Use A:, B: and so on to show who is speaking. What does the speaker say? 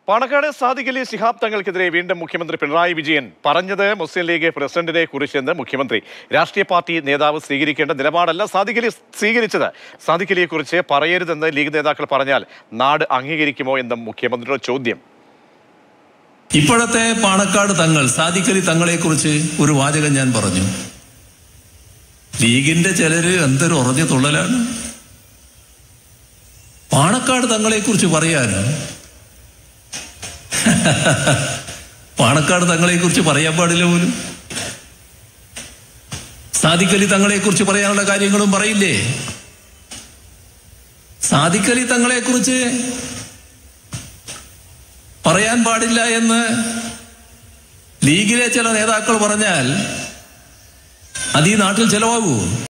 A: പാണക്കാട് സാദിഖലി ശിഹാബ് തങ്ങൾക്കെതിരെ വീണ്ടും മുഖ്യമന്ത്രി പിണറായി വിജയൻ പറഞ്ഞത് മുസ്ലിം ലീഗ് പ്രസിഡന്റിനെ കുറിച്ചെന്ന് മുഖ്യമന്ത്രി രാഷ്ട്രീയ പാർട്ടി നേതാവ് സ്വീകരിക്കേണ്ട നിലപാടല്ല സാദിഖലി സ്വീകരിച്ചത് സാദിഖലിയെ കുറിച്ച് പറയരുതെന്ന് ലീഗ് നേതാക്കൾ പറഞ്ഞാൽ നാട് അംഗീകരിക്കുമോ എന്നും മുഖ്യമന്ത്രിയുടെ ചോദ്യം
B: ഇപ്പോഴത്തെ പാണക്കാട് തങ്ങൾ സാദിഖലി തങ്ങളെ കുറിച്ച് ഒരു വാചകം ഞാൻ പറഞ്ഞു ലീഗിന്റെ ചിലര് എന്തൊരു ഉറഞ്ഞു തുള്ളലാണ് പാണക്കാട് തങ്ങളെ കുറിച്ച് പറയാനോ പാണക്കാട് തങ്ങളെ കുറിച്ച് പറയാൻ പാടില്ല പോലും സാദിഖലി തങ്ങളെ കുറിച്ച് പറയാനുള്ള കാര്യങ്ങളും പറയില്ലേ സാദിഖലി തങ്ങളെ കുറിച്ച് പറയാൻ പാടില്ല എന്ന് ലീഗിലെ ചില നേതാക്കൾ പറഞ്ഞാൽ അത് ഈ നാട്ടിൽ ചെലവാകുമോ